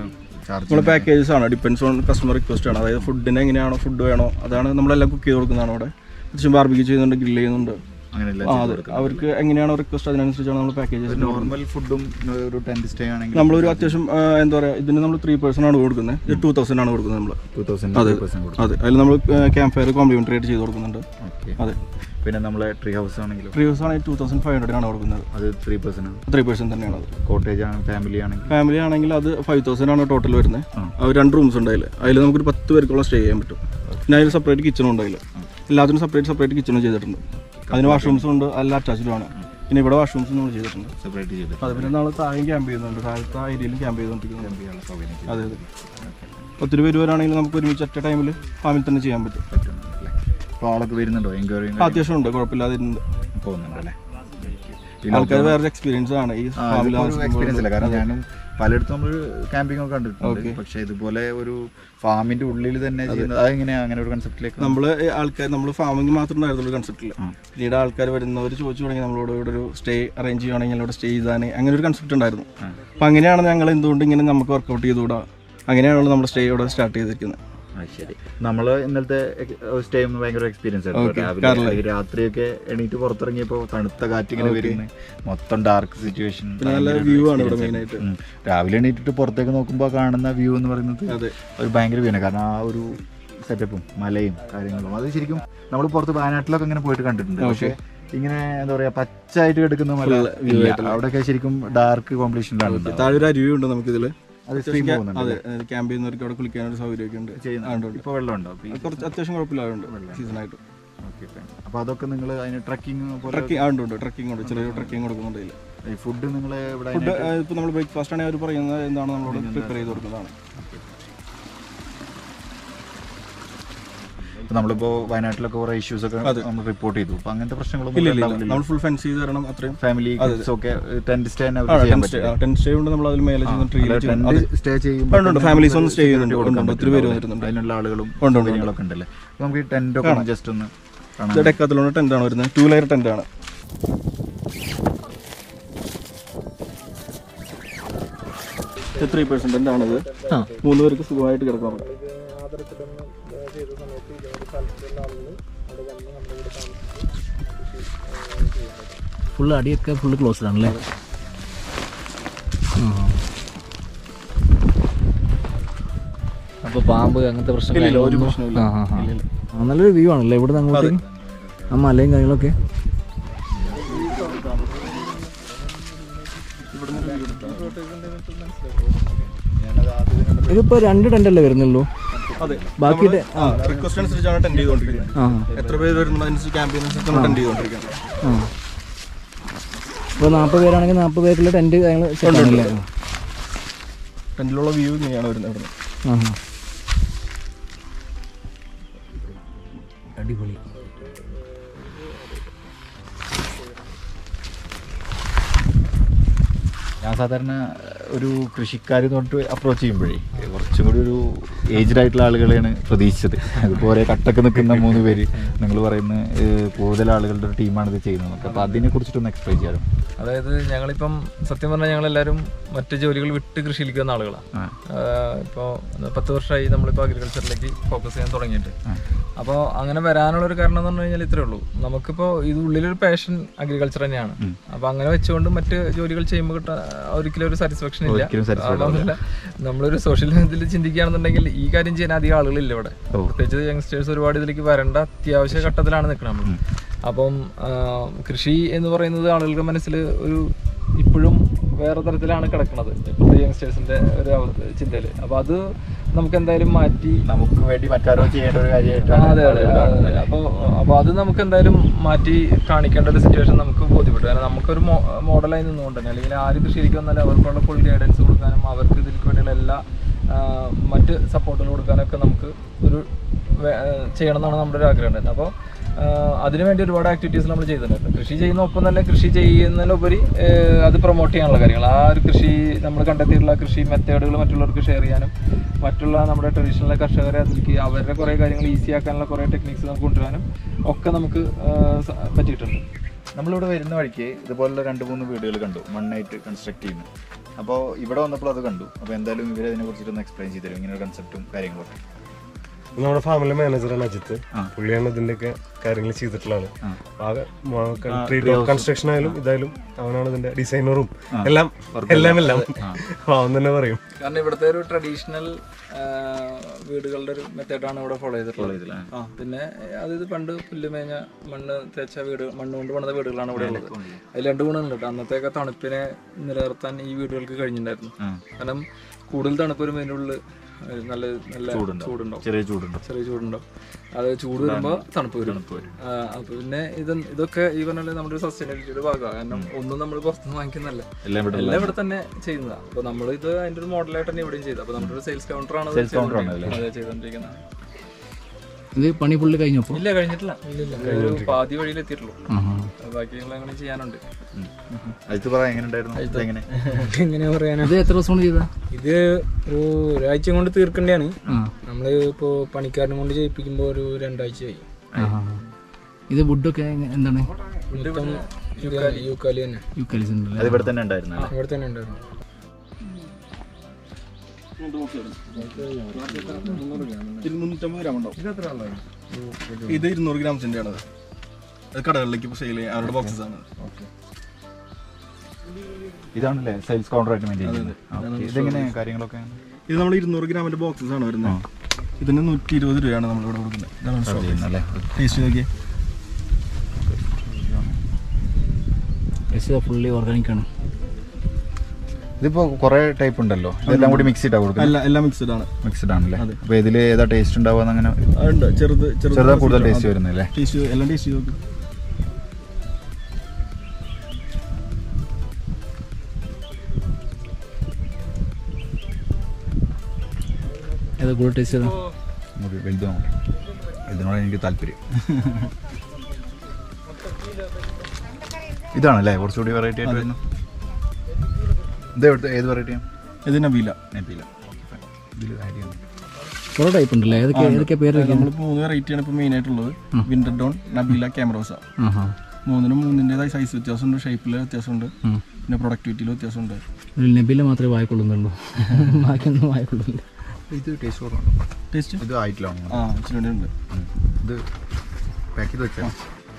Charge നമ്മളെ പാക്കേജസ് ആണ് ഡിപ്പെൻസ് ഓൺ കസ്റ്റമർ റിക്വസ്റ്റ് ആണ് അതായത് ഫുഡിന് എങ്ങനെയാണോ ഫുഡ് വേണോ അതാണ് നമ്മളെല്ലാം കുക്ക് ചെയ്ത് കൊടുക്കുന്നതാണ് അവിടെ അത്യാവശ്യം ബാർബിക്ക് ചെയ്യുന്നുണ്ട് ഗ്രില്ല് ചെയ്യുന്നുണ്ട് അങ്ങനെയല്ല ആ അതെ അവർക്ക് എങ്ങനെയാണോ റിക്വസ്റ്റ് അതിനനുസരിച്ചാണ് നമ്മൾ പാക്കേജസ് നോർമൽ ഫുഡും ഒരു ടെൻ സ്റ്റേ ആണെങ്കിൽ നമ്മളൊരു അത്യാവശ്യം ആ, എന്താ പറയുക ഇതിന് നമ്മൾ ത്രീ പേഴ്സൺ ആണ് കൊടുക്കുന്നത് ഇത് ടൂ തൗസൻഡ് ആണ് കൊടുക്കുന്നത് നമ്മൾ ടൂ തൗസൻഡ് അതെ കൊടുക്കും അതെ അതിൽ നമ്മൾ ക്യാമ്പ് ഫയർ കോംപ്ലിമെൻ്ററി ആയിട്ട് ചെയ്ത് കൊടുക്കുന്നുണ്ട് ഓക്കെ അതെ പിന്നെ നമ്മളെ ട്രീ ഹൗസ് ആണെങ്കിലും ത്രീ ഹൗസ് ആണെങ്കിൽ ടൂ തൗസൻഡ് ഫൈവ് ഹൺഡ്രഡിനാണ് കൊടുക്കുന്നത് അത് ത്രീ പെർസെന്റ് ആണ് ത്രീ പേഴ്സൺ തന്നെയാണ് അത് കോട്ടേജ് ആണ് ഫാമിലി ആണെങ്കിൽ ഫാമിലി ആണെങ്കിൽ അത് ഫൈവ് തൗസൻഡ് ആണ് ടോട്ടൽ വരുന്നത് ആ. അത് രണ്ട് റൂംസ് ഉണ്ട് അതിൽ അതിൽ നമുക്കൊരു പത്ത് പേർക്കുള്ള സ്റ്റേ ചെയ്യാൻ പറ്റും പിന്നെ അതിൽ സെപ്പറേറ്റ് കിച്ചണും ഉണ്ട് അതിൽ എല്ലാത്തിനും സെപ്പറേറ്റ് സെപ്പറേറ്റ് കിച്ചണും ചെയ്തിട്ടുണ്ട് അതിന് വാഷ്റൂംസും ഉണ്ട് എല്ലാം അറ്റാച്ച്ഡും ആണ് പിന്നെ ഇവിടെ വാഷ്റൂംസും നമ്മൾ ചെയ്തിട്ടുണ്ട് സെപ്പറേറ്റ് ചെയ്ത് അത് പിന്നെ നമ്മൾ താഴെയും ക്യാമ്പ് ചെയ്യുന്നുണ്ട് താഴത്തെ ഏരിയയിലും ക്യാമ്പ് ചെയ്തുകൊണ്ടിരിക്കുന്നുണ്ട് അതെ അതെ ഒത്തിരി പേര് വരാണെങ്കിൽ നമുക്ക് ഒരുമിച്ച് ഒറ്റ ടൈമിൽ ഫാമിൽ തന്നെ ചെയ്യാൻ പറ്റും അപ്പോൾ ആളൊക്കെ വരുന്നുണ്ടോ എൻക്വയറി അത്യാവശ്യം ഉണ്ട് കുഴപ്പമില്ലാതിരുന്നുണ്ട് പോകുന്നുണ്ട് അല്ലേ ആൾക്കാർ വേറെ എക്സ്പീരിയൻസ് ആണ് ഈ ഫാമിൽ എക്സ്പീരിയൻസ് ഇല്ല കാരണം ഞാനും പലയിടത്തും നമ്മൾ ക്യാമ്പിംഗ് ഒക്കെ കണ്ടിട്ടുണ്ട് പക്ഷേ ഇതുപോലെ ഒരു ഫാമിന്റെ ഉള്ളിൽ തന്നെ ചെയ്യുന്നത് അതെങ്ങനെയാ അങ്ങനെ ഒരു കൺസെപ്റ്റിലേക്ക് നമ്മൾ ആൾക്കാർ നമ്മൾ ഫാമിംഗ് മാത്രമേ ഉണ്ടായിരുന്നുള്ളൂ കൺസെപ്റ്റിൽ പിന്നീട് ആൾക്കാർ വരുന്നവർ ചോദിച്ചു തുടങ്ങി നമ്മളോട് ഇവിടെ ഒരു സ്റ്റേ അറേഞ്ച് ചെയ്യുകയാണെങ്കിൽ ഇവിടെ സ്റ്റേ ചെയ്താൽ അങ്ങനെ ഒരു കൺസെപ്റ്റ് ഉണ്ടായിരുന്നു അപ്പം അങ്ങനെയാണ് ഞങ്ങൾ എന്തുകൊണ്ട് ഇങ്ങനെ നമുക്ക് വർക്കൗട്ട് ചെയ്തുകൂടാ അങ്ങനെയാണല്ലോ നമ്മുടെ സ്റ്റേ ഇവിടെ സ്റ്റാർട്ട് ചെയ്തിരിക്കുന്നത് ശരി നമ്മൾ ഇന്നലത്തെ സ്റ്റേ ഭയങ്കര എക്സ്പീരിയൻസ് ആയിരുന്നു രാവിലെ രാത്രിയൊക്കെ എണീറ്റ് പുറത്തിറങ്ങിയപ്പോൾ തണുത്ത കാറ്റിങ്ങനെ വരുന്നത് മൊത്തം ഡാർക്ക് സിറ്റുവേഷൻ നല്ല വ്യൂ ആണ് ഇവിടെ മെയിനായിട്ട് രാവിലെ എണീറ്റിട്ട് പുറത്തേക്ക് നോക്കുമ്പോൾ കാണുന്ന വ്യൂ എന്ന് പറയുന്നത് അതെ ഒരു ഭയങ്കര വ്യൂ ആണ് കാരണം ആ ഒരു സെറ്റപ്പും മലയും കാര്യങ്ങളും അത് ശരിക്കും നമ്മൾ പുറത്ത് വയനാട്ടിലൊക്കെ ഇങ്ങനെ പോയിട്ട് കണ്ടിട്ടുണ്ട് പക്ഷേ ഇങ്ങനെ എന്താ പറയാ പച്ചായിട്ട് കിടക്കുന്ന മല ഇല്ല. അവിടെയൊക്കെ ശരിക്കും ഡാർക്ക് കോമ്പിനേഷനിലാണ് താഴെ ഒരു അരുവി ഉണ്ട് നമുക്കിതിൽ അത് stream പോകുന്നുണ്ട് അതെ ക്യാമ്പ് ചെയ്യുന്നവർക്ക് അവിടെ കുളിക്കാനൊരു സൗകര്യമൊക്കെ ഉണ്ട് ആ, ഉണ്ട്, ഉണ്ട്. ഇപ്പോൾ വെള്ളമുണ്ടോ അത് കുറച്ച് അത്യാവശ്യം കുഴപ്പമില്ലാതുണ്ട് സീസണായിട്ട് ഓക്കെ അപ്പോൾ അതൊക്കെ നിങ്ങൾ അതിന് ട്രക്കിംഗ് പോലെ ട്രക്കിംഗ് ആ ഉണ്ട് ഉണ്ട് ട്രക്കിംഗ് ഉണ്ട് ചെറിയൊരു ട്രക്കിംഗ് കൊടുക്കുന്നുണ്ട് ഇതിൽ ഈ ഫുഡ് നിങ്ങൾ ഇവിടെ ഫുഡ് ഇപ്പോൾ നമ്മൾ ബ്രേക്ക്ഫാസ്റ്റ് ആണെങ്കിൽ അവർ പറയുന്നത് എന്താണ് നമ്മളോട് പ്രിപ്പയർ ചെയ്ത് കൊടുക്കുന്നതാണ് ഇപ്പോൾ നമ്മളിപ്പോൾ വയനാട്ടിലൊക്കെ കുറേ ഇഷ്യൂസ് ഒക്കെ നമ്മൾ റിപ്പോർട്ട് ചെയ്തു അപ്പോൾ അങ്ങനത്തെ പ്രശ്നങ്ങളൊന്നും ഇല്ല ഇല്ല ഉണ്ടാവില്ല നമ്മൾ ഫുൾ ഫെൻസ് ചെയ്ത് തരണം അത്രയും ഫാമിലി ഒക്കെ ടെന്റ് സ്റ്റേ തന്നെ അവർക്ക് ചെയ്യാൻ പറ്റും ടെൻ സ്റ്റേ ഉണ്ട് നമ്മൾ അതിൽ മേലെ ചെയ്യുന്ന ട്രീ ടെന്റ് സ്റ്റേ ചെയ്യുമ്പോൾ ഉണ്ട്, ഉണ്ട്. Families ഒന്ന് stay ചെയ്യുന്നുണ്ട്. ഉണ്ട്, ഉണ്ട്. ഒത്തിരി പേര് വന്നിരുന്നുണ്ട്. അതിനുള്ള ആളുകളും ഉണ്ട്, ഉണ്ട്, ഉണ്ട്. കാര്യങ്ങളൊക്കെ ഉണ്ടല്ലേ അപ്പോൾ നമുക്ക് ഈ ടെന്റ് ഒക്കെ ജസ്റ്റ് ഒന്ന് കാണാം ഡെക്കാത്തിലുള്ള ടെന്റ് ആണ് വരുന്നത് ടൂ ലെയർ ടെന്റ് ആണ് ത്രീ പെർസെന്റ് ആണിത് ആ മൂന്ന് പേർക്ക് സുഖമായിട്ട് കിടക്കാം അവിടെ. ഫുള്ള് അടിയൊക്കെ ഫുള്ള് ക്ലോസ്ഡ് ആണല്ലേ അപ്പോൾ പാമ്പ് അങ്ങനത്തെ ഇല്ലില്ല, ഒരു പ്രശ്നങ്ങളൊന്നും പ്രശ്നവുമില്ല. ആ ആ ആ ആ, നല്ലൊരു വ്യൂ ആണല്ലേ ഇവിടെ നിന്ന് അങ്ങോട്ട് ആ മലയും കാര്യങ്ങളൊക്കെ ഇതിപ്പോ രണ്ട് ടെന്റ് അല്ലേ വരുന്നുള്ളൂ അതെ ബാക്കി ടെ- ആ റിക്വസ്റ്റ് അനുസരിച്ചാണ് ടെന്റ് ചെയ്തുകൊണ്ടിരിക്കുന്നത് ആ എത്ര പേര് വരുന്നുണ്ട് അതിനനുസരിച്ച് ക്യാമ്പ് അനുസരിച്ച് നമ്മൾ ടെന്റ് ചെയ്തുകൊണ്ടിരിക്കുന്നത് ആ ഇപ്പോൾ നാൽപ്പത് പേരാണെങ്കിൽ നാൽപ്പത് പേർക്കുള്ള ടെന്റ് കാര്യങ്ങൾ സെറ്റ് ആണല്ലേ ടെന്റിലുള്ള വ്യൂ ഇങ്ങനെയാണ് വരുന്നത് ഇവിടെ ആ അടിപൊളി ഞാൻ സാധാരണ ഒരു കൃഷിക്കാർ തൊട്ട് അപ്രോച്ച് ചെയ്യുമ്പോഴേ കുറച്ചും കൂടി ഒരു ഏജ്ഡ് ആയിട്ടുള്ള ആളുകളെയാണ് പ്രതീക്ഷിച്ചത് അതുപോലെ കട്ടക്ക് നിൽക്കുന്ന മൂന്ന് പേര് നിങ്ങൾ പറയുന്ന ഏഹ്, കൂടുതൽ ആളുകളുടെ ഒരു ടീമാണ് ഇത് ചെയ്യുന്നത് അപ്പോൾ അതിനെ കുറിച്ചിട്ടൊന്ന് എക്സ്പ്ലെയിൻ ചെയ്യാം അതായത് ഞങ്ങളിപ്പം സത്യം പറഞ്ഞാൽ ഞങ്ങളെല്ലാവരും മറ്റ് ജോലികൾ വിട്ട് കൃഷിയിലേക്ക് വന്ന ആളുകളാണ് ഇപ്പോൾ പത്ത് വർഷമായി നമ്മളിപ്പോൾ അഗ്രികൾച്ചറിലേക്ക് ഫോക്കസ് ചെയ്യാൻ തുടങ്ങിയിട്ട് അപ്പോൾ അങ്ങനെ വരാനുള്ള ഒരു കാരണം എന്ന് പറഞ്ഞു കഴിഞ്ഞാൽ ഇത്രേ ഉള്ളൂ നമുക്കിപ്പോൾ ഇത് ഉള്ളിലൊരു പാഷൻ അഗ്രികൾച്ചർ തന്നെയാണ് അപ്പോൾ അങ്ങനെ വെച്ചുകൊണ്ട് മറ്റ് ജോലികൾ ചെയ്യുമ്പോൾ കിട്ടാൻ ഒരിക്കലും ഒരു സാറ്റിസ്ഫാക്ഷൻ ഇല്ല ഒരിക്കലും satisfied അതൊന്നുമില്ല നമ്മളൊരു സോഷ്യൽ ഇതിൽ ചിന്തിക്കുകയാണെന്നുണ്ടെങ്കിൽ ഈ കാര്യം ചെയ്യാൻ അധികം ആളുകളില്ല ഇവിടെ പ്രത്യേകിച്ച് യങ്സ്റ്റേഴ്സ് ഒരുപാട് ഇതിലേക്ക് വരേണ്ട അത്യാവശ്യ ഘട്ടത്തിലാണ് നിൽക്കുന്നത് നമ്മൾ അപ്പം ആ, കൃഷി എന്ന് പറയുന്നത് ആളുകളുടെ മനസ്സിൽ ഒരു ഇപ്പോഴും വേറെ തരത്തിലാണ് കിടക്കുന്നത് ഇപ്പോഴത്തെ യങ്സ്റ്റേഴ്സിന്റെ ഒരു ചിന്തയിൽ അപ്പോൾ അത് നമുക്ക് എന്തായാലും മാറ്റി നമുക്ക് വേണ്ടി മറ്റാരോ ചെയ്യേണ്ട ഒരു ആ, അതെ അതെ കാര്യമായിട്ടാണ് അപ്പോൾ അപ്പോൾ അത് നമുക്ക് എന്തായാലും മാറ്റി കാണിക്കേണ്ട ഒരു സിറ്റുവേഷൻ നമുക്ക് ബോധ്യപ്പെട്ടു കാരണം നമുക്കൊരു മോഡലായി നിന്നുകൊണ്ട് തന്നെ അല്ലെങ്കിൽ ആര് കൃഷിയിലേക്ക് വന്നാലും അവർക്കുള്ള ഫുൾ ഗൈഡൻസ് കൊടുക്കാനും അവർക്ക് ഇതിലേക്ക് വേണ്ടിയുള്ള എല്ലാ ആ, മറ്റ് സപ്പോർട്ടുകൾ കൊടുക്കാനൊക്കെ നമുക്ക് ഒരു വേ- ആ, ചെയ്യണം എന്നാണ് നമ്മുടെ ഒരു ആഗ്രഹം ഉണ്ടായിരുന്നത് അപ്പോൾ അതിനുവേണ്ടി ഒരുപാട് ആക്ടിവിറ്റീസ് നമ്മൾ ചെയ്തിട്ടുണ്ട് കൃഷി ചെയ്യുന്ന ഒപ്പം തന്നെ കൃഷി ചെയ്യുന്നതിനുപരി ആ, അത് പ്രൊമോട്ട് ചെയ്യാനുള്ള കാര്യങ്ങൾ ആ ഒരു കൃഷി നമ്മൾ കണ്ടെത്തിയിട്ടുള്ള കൃഷി മെത്തേഡുകൾ മറ്റുള്ളവർക്ക് ഷെയർ ചെയ്യാനും മറ്റുള്ള നമ്മുടെ ട്രഡീഷണൽ കർഷകരെ അതിലേക്ക് അവരുടെ കുറേ കാര്യങ്ങൾ ഈസി ആക്കാനുള്ള കുറേ ടെക്നിക്സ് നമുക്ക് കൊണ്ടുവരാനും ഒക്കെ നമുക്ക് ആ, സ- പറ്റിയിട്ടുണ്ട് നമ്മളിവിടെ വരുന്ന വഴിക്ക് ഇതുപോലുള്ള രണ്ട് മൂന്ന് വീടുകൾ കണ്ടു മണ്ണായിട്ട് കൺസ്ട്രക്ട് ചെയ്യുന്നത് അപ്പോൾ ഇവിടെ വന്നപ്പോൾ അത് കണ്ടു അപ്പോൾ എന്തായാലും ഇവർ അതിനെ കുറിച്ചിട്ടൊന്ന് എക്സ്പ്ലെയിൻ ചെയ്തു തരും ഇങ്ങനെ കൺസെപ്റ്റും കാര്യങ്ങളൊക്കെ നമ്മുടെ ഫാമിലി മാനേജറാണ് അജിത്ത് ആ. പുള്ളിയാണ് ഇതിന്റെയൊക്കെ കാര്യങ്ങൾ ചെയ്തിട്ടുള്ളത് ആ. ആകെ കൺസ്ട്രക്ഷൻ ആയാലും ഇതായാലും അവനാണ് ഇതിന്റെ ഡിസൈനറും എല്ലാം എല്ലാം എല്ലാം അവൻ തന്നെ പറയും കാരണം ഇവിടുത്തെ ഒരു ട്രഡീഷണൽ വീടുകളുടെ ഒരു മെത്തേഡാണ് ഇവിടെ ഫോളോ ചെയ്തിട്ടുള്ളത് ആ പിന്നെ അത് ഇത് പണ്ട് പുല്ലുമേഞ്ഞ മണ്ണ് തേച്ച വീട് മണ്ണ് കൊണ്ട് പണിത വീടുകളാണ് ഇവിടെ ഉള്ളത് അതിൽ രണ്ട് ഗുണമുണ്ട് കേട്ടോ അന്നത്തെയൊക്കെ തണുപ്പിനെ നിലനിർത്താൻ ഈ വീടുകൾക്ക് കഴിഞ്ഞിട്ടുണ്ടായിരുന്നു കാരണം കൂടുതൽ തണുപ്പ് വരുമ്പോൾ അതിൻ്റെ ഉള്ളിൽ ഏഹ്, നല്ല നല്ല ചൂടുണ്ടാവും ചെറിയ ചൂടുണ്ട് ചെറിയ ചൂടുണ്ടാവും അത് ചൂട് വരുമ്പോൾ തണുപ്പ് വരും ആ, അപ്പൊ പിന്നെ ഇത് ഇതൊക്കെ ഈ പറഞ്ഞ നമ്മുടെ സസ്റ്റൈനബിലിറ്റിയുടെ ഭാഗമാണ് കാരണം ഒന്നും നമ്മൾ പുറത്തുനിന്ന് വാങ്ങിക്കുന്നല്ല എല്ലാം ഇവിടെ എല്ലാം ഇവിടെ തന്നെ ചെയ്യുന്നതാണ് അപ്പൊ നമ്മൾ ഇത് അതിന്റെ ഒരു മോഡലായിട്ട് തന്നെ ഇവിടെയും ചെയ്തു അപ്പൊ നമ്മുടെ ഒരു സെയിൽസ് കൗണ്ടർ ആണ് ഇത് counter ആണ് ചെയ്തുകൊണ്ടിരിക്കുന്നത്. അതെ ചെയ്തോണ്ടിരിക്കുന്നത് ഇത് പണി പുള്ളി കഴിഞ്ഞപ്പോൾ ഇല്ല കഴിഞ്ഞിട്ടില്ല ഒരു പാതി വഴിയിൽ എത്തിയിട്ടുള്ളൂ ബാക്കി അങ്ങനെ ചെയ്യാനുണ്ട് അടുത്ത് പറ എങ്ങനെ ഉണ്ടായിരുന്നു എങ്ങനെ എങ്ങനെയാ പറയാനാ ഇത് എത്ര ദിവസം കൊണ്ട് ചെയ്താ ഇത് ഒരു ഒരാഴ്ച കൊണ്ട് തീർക്കേണ്ടതാണ് നമ്മള് ഇപ്പോ പണിക്കാരനെ കൊണ്ട് ചെയ്യിപ്പിക്കുമ്പോ ഒരു രണ്ടാഴ്ചയായി ഇത് വുഡൊക്കെ എന്താണ് മൊത്തം യൂക്കാലി യൂക്കാലി തന്നെ യൂക്കലിസ് ഉണ്ടല്ലേ അത് ഇവിടെ തന്നെ ഉണ്ടായിരുന്നു ഇവിടെ തന്നെ ഉണ്ടായിരുന്നു ഇരുന്നൂറ്റമ്പത് ഗ്രാം ഉണ്ടാവും ഇത് ഇരുന്നൂറ് ഗ്രാംസിന്റെ ആണ് അത് കടകളിലേക്ക് ഇപ്പോൾ സെയിൽ ചെയ്യാൻ അവരുടെ ബോക്സസ് ആണ് ഇതാണല്ലേ സെയിൽസ് കൗണ്ടർ ആയിട്ട് മെയിൻറ്റെയിൻ ചെയ്യുന്നത് ഇതെങ്ങനെ കാര്യങ്ങളൊക്കെ ഇത് നമ്മൾ ഇരുന്നൂറ് ഗ്രാമിന്റെ ബോക്സസ് ആണ് വരുന്നത് ഇതിന് നൂറ്റി ഇരുപത് രൂപയാണ് നമ്മൾ ഇവിടെ കൊടുക്കുന്നത് ഇതാണ് സ്റ്റോക്ക് ചെയ്യുന്നല്ലേ ടേസ്റ്റ് നോക്കിയേ ഫുള്ളി ഓർഗാനിക് ആണ് ഇതിപ്പോ കുറെ ടൈപ്പ് ഉണ്ടല്ലോ ഇതെല്ലാം കൂടി മിക്സ് ചെയ്താ കൊടുക്കുന്നത് എല്ലാം എല്ലാം മിക്സഡ് ആണ് മിക്സ്ഡ് ആണല്ലേ അപ്പൊ ഇതിൽ ഏതാ ടേസ്റ്റ് ഉണ്ടാവുക അങ്ങനെ അതുണ്ട് ചെറുത് ചെറുതാ കൂടുതൽ ടേസ്റ്റ് വരുന്നല്ലേ ടേസ്റ്റ് എല്ലാം ടേസ്റ്റ് ചെയ്ത് നോക്ക് ഏതാ കൂടുതൽ ടേസ്റ്റ് ചെയ്താ നമുക്ക് വലുത് നോക്കാം ഇതിനോട് എനിക്ക് താല്പര്യം ഇതാണല്ലേ കുറച്ചുകൂടി വെറൈറ്റി ആയിട്ട് വരുന്നു ഇത് എവിടുത്തെ ഏത് വെറൈറ്റിയാണ് ഇത് നബീല നെപ്പിയില്ല ഇതിൽ ആഡ് ചെയ്യാം കുറേ ടൈപ്പ് ഉണ്ടല്ലേ ഏതൊക്കെ ഏതൊക്കെ പേര് വെക്കാം നമ്മൾ മൂന്ന് വെറൈറ്റി ആണ് ഇപ്പോൾ മെയിൻ ആയിട്ടുള്ളത് വിന്റർ ഡോൺ നബീല ക്യാമറോസ ആഹാ മൂന്നിനും മൂന്നിൻ്റെതായ സൈസ് വ്യത്യാസമുണ്ട് ഷേപ്പിൽ വ്യത്യാസമുണ്ട് പിന്നെ പ്രൊഡക്ടിവിറ്റിയിൽ വ്യത്യാസമുണ്ട് ഒരു നബില മാത്രമേ വായിക്കൊള്ളുന്നുള്ളൂ ബാക്കിയൊന്നും വായിക്കൊള്ളുന്നില്ല ഇത് ടേസ്റ്റ് കുറവാണ് ടേസ്റ്റ് ഇത് ആയിട്ടില്ല ആ ഇച്ചിരി കൂടി ഉണ്ട് ഇത് പാക്ക് ചെയ്ത് വെച്ചാൽ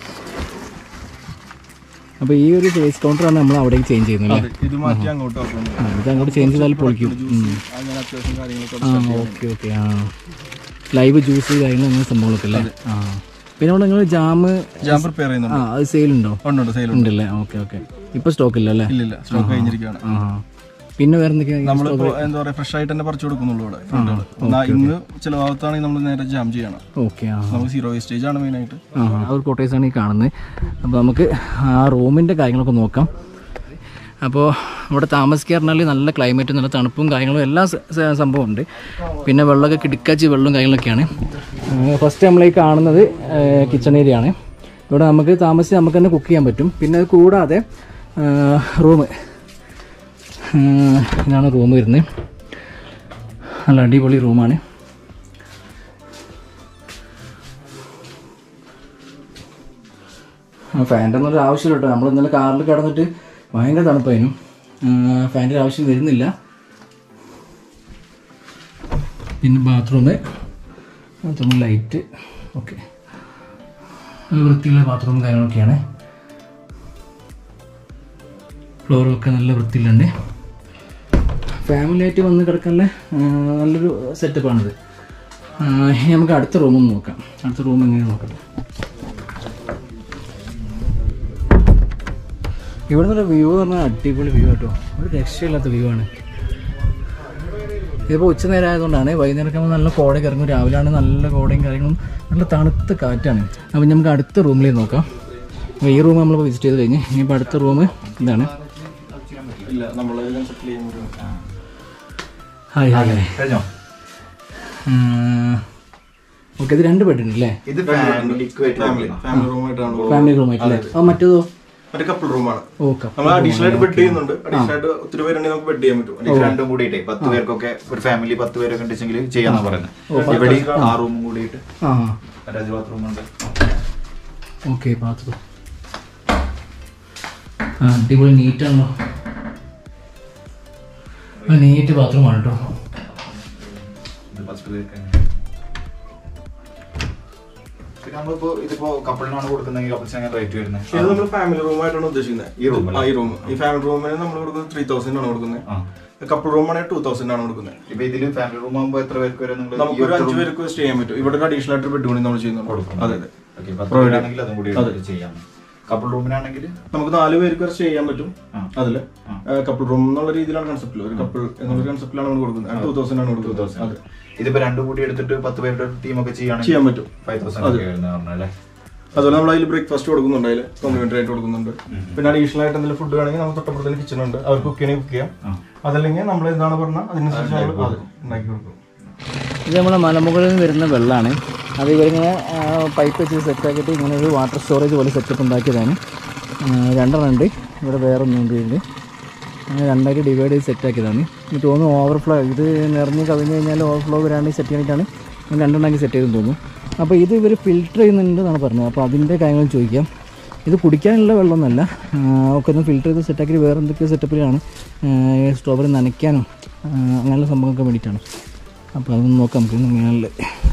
അപ്പോൾ ഈ ഒരു ഫേസ് കൗണ്ടറാണ് നമ്മൾ അവിടേക്ക് ചേഞ്ച് ചെയ്യുന്നത് അല്ലേ ഇത് മാറ്റി അങ്ങോട്ട് ആക്കുന്നുണ്ട് ആ, ഇത് അങ്ങോട്ട് ചേഞ്ച് ചെയ്താൽ പൊളിക്കും ഉം. അങ്ങനെ അത്യാവശ്യം കാര്യങ്ങളൊക്കെ ആ ഓക്കെ ഓക്കെ ആ ലൈവ് ജ്യൂസ് കാര്യങ്ങൾ അങ്ങനെ സംഭവങ്ങളൊക്കെ അല്ലേ ആ പിന്നെ അവിടെ നിങ്ങൾ ജാമ് ജാം പ്രിപ്പയർ ആ ചെയ്യുന്നുണ്ട് അത് സെയിലുണ്ടോ ഉണ്ട് ഉണ്ട് സെയിൽ ഉണ്ട് ഉണ്ടല്ലേ ഓക്കെ ഓക്കെ ഇപ്പോൾ സ്റ്റോക്ക് ഇല്ല അല്ലേ ഇല്ലില്ല സ്റ്റോക്ക് കഴിഞ്ഞിരിക്കുകയാണ് ആ പിന്നെ വേറെ എന്തൊക്കെയാണ് നമ്മളിപ്പോ എന്താ പറയാ ഫ്രഷ് ആയിട്ട് തന്നെ പറിച്ചു കൊടുക്കുന്നുള്ളൂ ഇവിടെ ഫ്രണ്ടുകൾ ഇന്ന് ചില ഭാഗത്താണെങ്കിൽ നമ്മൾ നേരെ ജാം ചെയ്യണം ഓക്കെ ആ നമുക്ക് സീറോ വേസ്റ്റേജ് ആണ് മെയിൻ ആയിട്ട് ആ ആ ഒരു കോട്ടേഴ്സാണ് ഈ കാണുന്നത് അപ്പോൾ നമുക്ക് ആ റൂമിൻ്റെ കാര്യങ്ങളൊക്കെ നോക്കാം അപ്പോൾ ഇവിടെ താമസിക്കാറിനാൽ നല്ല ക്ലൈമറ്റ് നല്ല തണുപ്പും കാര്യങ്ങളും എല്ലാ സ- സ- സംഭവമുണ്ട് പിന്നെ വെള്ളമൊക്കെ കിടക്കാച്ചി വെള്ളവും കാര്യങ്ങളൊക്കെയാണ് ഫസ്റ്റ് നമ്മൾ ഈ കാണുന്നത് കിച്ചൺ ഏരിയ ആണ് ഇവിടെ നമുക്ക് താമസിച്ച് നമുക്ക് തന്നെ കുക്ക് ചെയ്യാൻ പറ്റും പിന്നെ അത് കൂടാതെ റൂം ഇതാണ് റൂം വരുന്നത് നല്ല അടിപൊളി റൂമാണ് ഫാൻ്റെ ഒന്നും ഒരു ആവശ്യമില്ല കേട്ടോ നമ്മൾ ഇന്നലെ കാറിൽ കിടന്നിട്ട് ഭയങ്കര തണുപ്പായിരുന്നു ഫാൻ്റെ ആവശ്യം വരുന്നില്ല പിന്നെ ബാത്റൂം ബാത്റൂം ലൈറ്റ് ഓക്കെ വൃത്തിയുള്ള ബാത്റൂം കാര്യങ്ങളൊക്കെയാണ് ഫ്ലോറും ഒക്കെ നല്ല വൃത്തിയിലുണ്ട് ഫാമിലി ആയിട്ട് വന്ന് കിടക്കാനുള്ള ആ, നല്ലൊരു സെറ്റപ്പാണിത് ഇനി നമുക്ക് അടുത്ത റൂം ഒന്ന് നോക്കാം അടുത്ത റൂം എങ്ങനെയാണ് നോക്കട്ടെ ഇവിടെ നിന്നുള്ള വ്യൂ എന്ന് പറഞ്ഞാൽ അടിപൊളി വ്യൂ കേട്ടോ ഒരു രക്ഷയില്ലാത്ത വ്യൂ ആണ് ഇതിപ്പോൾ ഉച്ച നേരം ആയതുകൊണ്ടാണ് വൈകുന്നേരം ആകുമ്പോൾ നല്ല കോടയൊക്കെ ഇറങ്ങും രാവിലെയാണ് നല്ല കോടയും കാര്യങ്ങളും നല്ല തണുത്ത കാറ്റാണ് അപ്പം നമുക്ക് അടുത്ത റൂമിൽ നോക്കാം അപ്പോൾ ഈ റൂം നമ്മൾ വിസിറ്റ് ചെയ്ത് കഴിഞ്ഞ് ഇനിയിപ്പോൾ അടുത്ത റൂം ഇതാണ് ഇല്ല നമ്മളെല്ലാം സെറ്റിൽ ചെയ്യുമ്പോൾ ഹായ് ഹായ് ഹായ് കഴിഞ്ഞോ ഓക്കെ ഇത് രണ്ട് ബെഡ് ഉണ്ട് അല്ലേ ഇത് ഫാമിലി ഫാമിലി ഫാമിലി റൂമായിട്ടാണ് ഫാമിലി റൂം ആയിട്ടല്ലേ ആ മറ്റേതോ മറ്റേ കപ്പിൾ റൂമാണ് ഓക്കെ നമ്മൾ അഡീഷണൽ ആയിട്ട് ബെഡ് ചെയ്യുന്നുണ്ട് അഡീഷണൽ ആയിട്ട് ഒത്തിരി പേരുണ്ടെങ്കിൽ നമുക്ക് ബെഡ് ചെയ്യാൻ പറ്റും ഇത് രണ്ടും കൂടിയിട്ടേ പത്ത് പേർക്കൊക്കെ ഒരു ഫാമിലി പത്ത് പേരൊക്കെ ഉണ്ടെങ്കിൽ ചെയ്യാന്നാ പറയുന്നത് ഇവിടെ ആ റൂമും കൂടിയിട്ട് ആ അറ്റാച്ച് ബാത്റൂം ഉണ്ട് ഓക്കെ ബാത്റൂം ആ അടിപൊളി നീറ്റാണല്ലോ നീറ്റ് ബാത്റൂമാണ് കേട്ടോ ഇത് ഫസ്റ്റ് നമ്മളിപ്പോ ഇതിപ്പോ കപ്പിളിനാണ് കൊടുക്കുന്നെങ്കിൽ കപ്പിൾസ് എങ്ങനെ റേറ്റ് വരുന്നത് ഇത് നമ്മൾ ഫാമിലി റൂം ആയിട്ടാണ് ഉദ്ദേശിക്കുന്നത് ഈ room ആ, ഈ റൂം ഈ ഫാമിലി റൂമിന് നമ്മൾ കൊടുക്കുന്നത് ത്രീ തൗസൻഡ് ആണ് കൊടുക്കുന്നത് ആ കപ്പിൾ റൂം ആണെങ്കിൽ ടൂ തൗസൻഡ് ആണ് കൊടുക്കുന്നത് ഇപ്പൊ ഇതില് ഫാമിലി റൂം ആകുമ്പോ എത്ര പേർക്ക് വരെ നിങ്ങൾ നമുക്കൊരു അഞ്ചു പേർക്ക് സ്റ്റേ ചെയ്യാൻ പറ്റും ഇവിടെ ഒരു അഡീഷണൽ ആയിട്ട് ബെഡ് കൂടി നമ്മൾ ചെയ്യുന്നുണ്ട് അതെ അതെ ഓക്കെ പത്ത് പേരാണെങ്കിൽ അതും കൂടി എടുത്തിട്ട് ചെയ്യാം കപ്പിൾ റൂമിനാണെങ്കിൽ നമുക്ക് നാല് പേർക്ക് വരെ സ്റ്റേ ചെയ്യാൻ പറ്റും ആ. അതില് ആ. കപ്പിൾ റൂം എന്നുള്ള രീതിയിലാണ് കൺസെപ്റ്റിൽ ഒരു കപ്പിൾ എന്നുള്ള കൺസെപ്റ്റിലാണ് നമ്മൾ കൊടുക്കുന്നത് ടൂ തൗസൻഡ് ആണ് കൊടുക്കുന്നത് അതെ ഇതിപ്പോ രണ്ടു കൂടി എടുത്തിട്ട് പത്ത് പേരുടെ ടീമൊക്കെ ചെയ്യുകയാണെങ്കിൽ ചെയ്യാൻ പറ്റും ഫൈവ് തൗസൻഡ് ഒക്കെ വരുന്നത് പറഞ്ഞല്ലേ അതുപോലെ നമ്മൾ അതിൽ ബ്രേക്ക്ഫാസ്റ്റ് കൊടുക്കുന്നുണ്ട് അതിൽ കോംപ്ലിമെന്ററി ആയിട്ട് കൊടുക്കുന്നുണ്ട് പിന്നെ അഡീഷണൽ ആയിട്ട് എന്തെങ്കിലും ഫുഡ് വേണമെങ്കിൽ നമുക്ക് തൊട്ടപ്പുറത്തിന് കിച്ചൺ ഉണ്ട് അവർ കുക്ക് ചെയ്യണമെങ്കിൽ കുക്ക് ചെയ്യാം അതല്ലെങ്കിൽ നമ്മൾ എന്താണ് പറഞ്ഞാൽ അതിനനുസരിച്ച് നമ്മൾ അതെ ഉണ്ടാക്കി കൊടുക്കും ഇത് നമ്മുടെ മലമുകളിൽ നിന്ന് വരുന്ന വെള്ളമാണ് അത് ഇവരിങ്ങനെ ആ, പൈപ്പ് വെച്ച് സെറ്റാക്കിയിട്ട് ഇങ്ങനെ ഒരു വാട്ടർ സ്റ്റോറേജ് പോലെ സെറ്റപ്പ് ഉണ്ടാക്കിയതാണ് ആ, രണ്ടെണ്ണം ഉണ്ട് ഇവിടെ വേറെ ഒന്നും ഉണ്ട് അങ്ങനെ രണ്ടായിട്ട് ഡിവൈഡ് ചെയ്ത് സെറ്റാക്കിയതാണ് എനിക്ക് തോന്നുന്നു ഓവർഫ്ലോ ഇത് നിറഞ്ഞ് കവിഞ്ഞ് കഴിഞ്ഞാൽ ഓവർഫ്ലോ വരാണ്ട് സെറ്റ് ചെയ്യാനായിട്ടാണ് ഇങ്ങനെ രണ്ടെണ്ണാക്കി സെറ്റ് ചെയ്തെന്ന് തോന്നുന്നു അപ്പോൾ ഇത് ഇവർ ഫിൽറ്റർ ചെയ്യുന്നുണ്ട് എന്നാണ് പറഞ്ഞത് അപ്പോൾ അതിൻ്റെ കാര്യങ്ങൾ ചോദിക്കാം ഇത് കുടിക്കാനുള്ള വെള്ളമൊന്നുമല്ല ആ, ഒക്കെ ഒന്ന് ഫിൽറ്റർ ചെയ്ത് സെറ്റാക്കി വേറെ എന്തൊക്കെയോ സെറ്റപ്പിലാണ് സ്ട്രോബെറി നനയ്ക്കാനും ആ, അങ്ങനെയുള്ള സംഭവങ്ങൾക്ക് വേണ്ടിയിട്ടാണ് അപ്പോൾ അതൊന്ന് നോക്കാം നമുക്ക് ഇങ്ങനെയുള്ള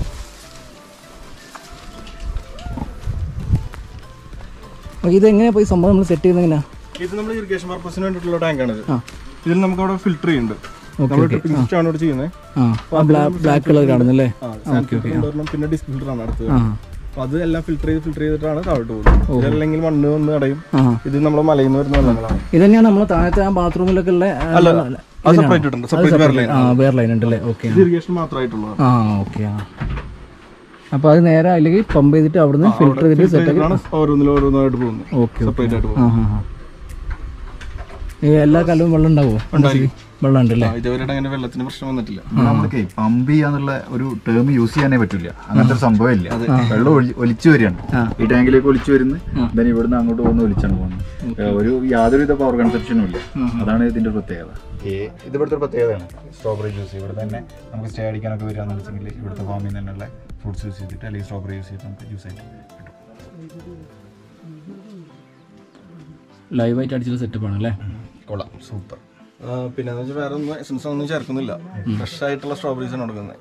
ഇതെങ്ങനെയാണ് പോയി സംഭവം നമ്മൾ സെറ്റ് ചെയ്യുന്നത് എങ്ങനെയാണ് ഇത് നമ്മൾ ഇറിഗേഷൻ പർപ്പസിന് വേണ്ടിയിട്ടുള്ള ടാങ്കാണ് ഇത് ആ. ഇതിൽ നമുക്ക് അവിടെ ഫിൽറ്റർ ചെയ്യുന്നുണ്ട് ഓക്കെ നമ്മൾ ഓക്കെ ട്രിപ്പിംഗ് സിസ്റ്റം ആണ് ഇവിടെ ചെയ്യുന്നത് ആ ബ്ലാക്ക് ബ്ലാക്ക് കളർ കാണുന്നല്ലേ കൊണ്ടുവരണം പിന്നെ ഡിസ്ക് ഫിൽറ്റർ ആണ് അടുത്തത് ആ അപ്പൊ അത് എല്ലാം ഫിൽറ്റർ ചെയ്ത് ഫിൽറ്റർ ചെയ്തിട്ടാണ് താഴോട്ട് പോകുന്നത് ഇതല്ലെങ്കിൽ മണ്ണ് വന്ന് അടയും ആ ഇത് നമ്മളെ മലയിൽ നിന്ന് വരുന്ന വെള്ളങ്ങളാണ് ഇത് തന്നെയാണ് നമ്മൾ താഴത്തെ ആ ബാത്റൂമിലൊക്കെ ഉള്ള ആ, അല്ല, അല്ല. അത് ഇതിനാണോ? separate ഉണ്ട്. അത് separate വേറെ line ആ വേറെ ലൈൻ ഉണ്ടല്ലേ ഓക്കെ ഇത് ഇറിഗേഷൻ മാത്രമായിട്ടുള്ളത് ആ ഓക്കെ ആ അപ്പോൾ അത് നേരെ അല്ലെങ്കിൽ പമ്പ് ചെയ്തിട്ട് അവിടുന്ന് ഫിൽറ്റർ ചെയ്തിട്ട് സെറ്റ് ആക്കി ആണ് ഓരോന്നിലും ഓരോന്നായിട്ട് പോകുന്നത് ഓക്കെ ഓക്കെ സെപ്പറേറ്റ് ആയിട്ട് ആ പോകുന്നത് ആ ആ ഈ എല്ലാ കാലവും വെള്ളം ഉണ്ടാവുമോ വെള്ളം ഉണ്ടല്ലേ ആ, ഇതുവരെ അങ്ങനെ വെള്ളത്തിന് പ്രശ്നം വന്നിട്ടില്ല നമുക്ക് പമ്പ് ചെയ്യാന്നുള്ള ഒരു ടേം യൂസ് ചെയ്യാനേ പറ്റില്ല അങ്ങനത്തെ ഒരു സംഭവം ഇല്ല വെള്ളം ഒലി- ഒലിച്ചു വരികയാണ് ഈ ടാങ്കിലേക്ക് ഒലിച്ചു വരുന്നു then ഇവിടുന്ന് അങ്ങോട്ട് പോകുന്ന ഒലിച്ചാണ് പോകുന്നത് ഏ, ഒരു യാതൊരുവിധ പവർ കൺസപ്ഷനും ഇല്ല അതാണ് ഇതിന്റെ പ്രത്യേകത ഇത് ഇവിടുത്തെ ഒരു പ്രത്യേകതയാണ് സ്ട്രോബെറി ജ്യൂസ് ഇവിടെ തന്നെ നമുക്ക് സ്റ്റേ അടിക്കാനൊക്കെ വരികയാണെന്ന് വെച്ചെങ്കിൽ ഇവിടുത്തെ ഫാമിൽ നിന്ന് തന്നെയുള്ള ഫ്രൂട്ട്സ് യൂസ് ചെയ്തിട്ട് അല്ലെങ്കിൽ സ്ട്രോബെറി യൂസ് ചെയ്തിട്ട് നമുക്ക് ജ്യൂസ് ആയിട്ട് കിട്ടും ലൈവായിട്ട് അടിച്ചുള്ള സെറ്റപ്പാണ് അല്ലേ കൊള്ളാം സൂപ്പർ ആ, പിന്നെ എന്ന് വെച്ചാൽ വേറെ ഒന്നും എസൻസ് ഒന്നും ചേർക്കുന്നില്ല ഫ്രഷ് ആയിട്ടുള്ള സ്ട്രോബെറീസ് ആണ് കൊടുക്കുന്നത്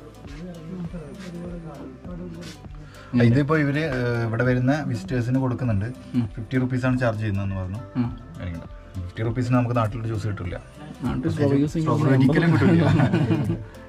ഇതിപ്പോ ഇവര് ഏഹ്, ഇവിടെ വരുന്ന വിസിറ്റേഴ്സിന് കൊടുക്കുന്നുണ്ട് ഫിഫ്റ്റി റുപ്പീസ് ആണ് ചാർജ് ചെയ്യുന്നതെന്ന് പറഞ്ഞു ഫിഫ്റ്റി റുപ്പീസിന് നമുക്ക് നാട്ടിൽ ജ്യൂസ് കിട്ടില്ല സ്ട്രോബെറി ജ്യൂസ് സ്ട്രോബെറി ഒരിക്കലും കിട്ടില്ല